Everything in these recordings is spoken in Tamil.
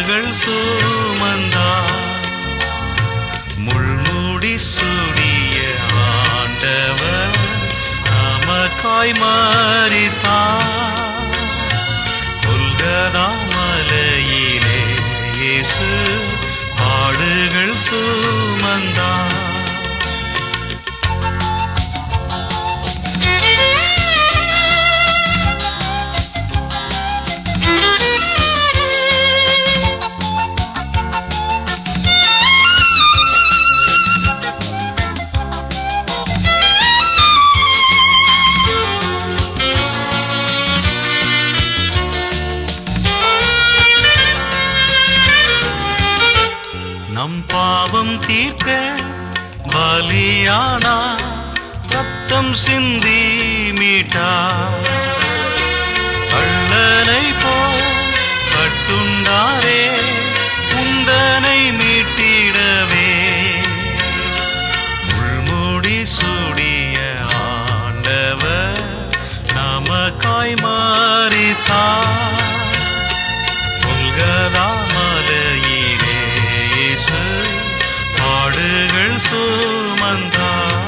பாடுகள் சுமந்தார் முள்முடி சூடிய ஆண்டவர் நமக்காய் மாறித்தார் கொல்கதா மலையிலே இயேசு பாடுகள் சுமந்தார் நம் பாவம் தீர்க்க பலியானா ரத்தம் சிந்தி மீட்டா கள்ளனை போ கட்டுண்டாரே உந்தனை மீட்டிடவே முள்முடி சூடிய ஆண்டவர் நமக்காய் மாறித்தார் கொல்கதா மலையிலே இயேசு பாடுகள் சுமந்தார்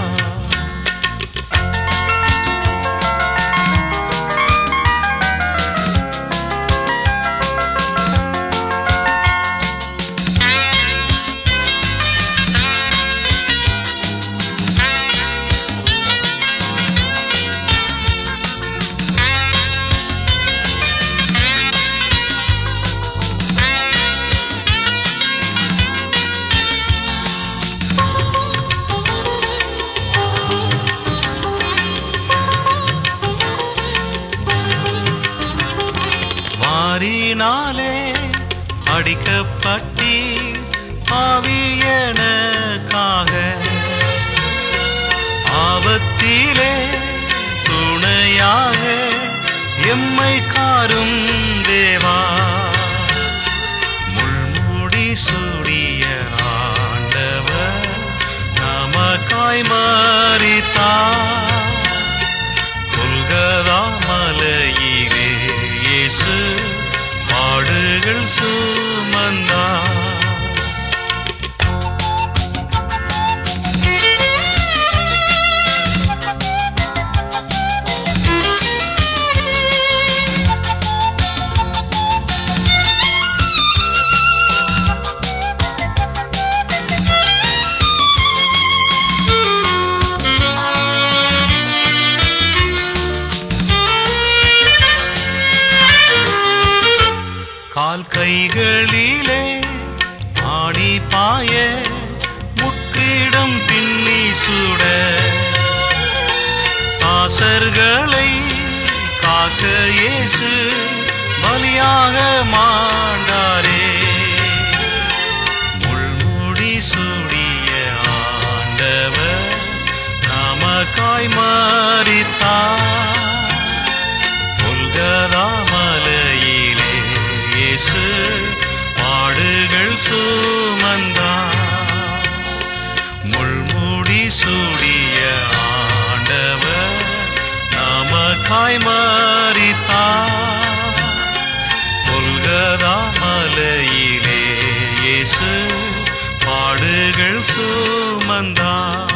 மாறினாலே அடிக்கப்பட்டி ஆவியனக்காக ஆபத்திலே துணையாக எம்மை காரும் தேவா முள்முடி சூடிய ஆண்டவர் நமக்காய் மாறித்தார் கொல்கதா மலையிலே இயேசு பாடுகள் சுமந்தார் கால் கைகளிலே ஆணி பாய முற்றிடம் பின்னி சுட ஆசர்களை காக்க இயேசு பலியாக மாண்டாரே முள்முடி சூடிய ஆண்டவர் நமக்காய் மாறித்தார் கொல்கதா மலையிலே இயேசு பாடுகள் சுமந்தார் முள்முடி சூடிய ஆண்டவர் நமக்காய் மாறித்தார் கொல்கதா மலையிலே இயேசு பாடுகள் சுமந்தார்